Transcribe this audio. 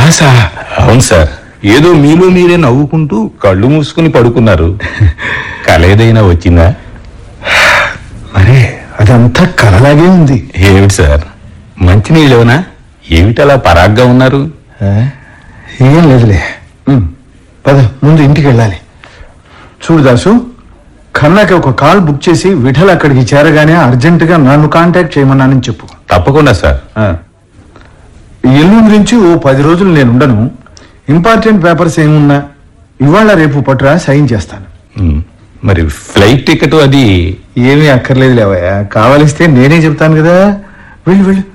కళాసా అవును సార్ ఏదో మీలో మీరే నవ్వుకుంటూ కళ్ళు మూసుకుని పడుకున్నారు కల ఏదైనా వచ్చిందా మరే అదంతా కలలాగే ఉంది ఏమిటి సార్ మంచినీళ్ళేవనా ఏమిటలా పరాగ్గా ఉన్నారు ఆ? ఏం లేదులే ఉమ్, పద ముందు ఇంటికి వెళ్ళాలి చూడు దాసు కన్నాకి ఒక కాల్ బుక్ చేసి విఠల్ అక్కడికి చేరగానే అర్జెంటుగా నన్ను కాంటాక్ట్ చేయమన్నానని చెప్పు తప్పకుండా సార్ ఆ. ఎల్లుండి నుంచి ఓ పది రోజులు నేను ఉండను ఇంపార్టెంట్ పేపర్స్ ఏమున్నా ఇవాళ రేపు పట్టురా సైన్ చేస్తాను ఉమ్, మరి ఫ్లైట్ టికెట్ అది ఏమీ అక్కర్లేదు లేవయ్యా కావలిస్తే నేనే చెప్తాను కదా వెళ్ళు వెళ్ళు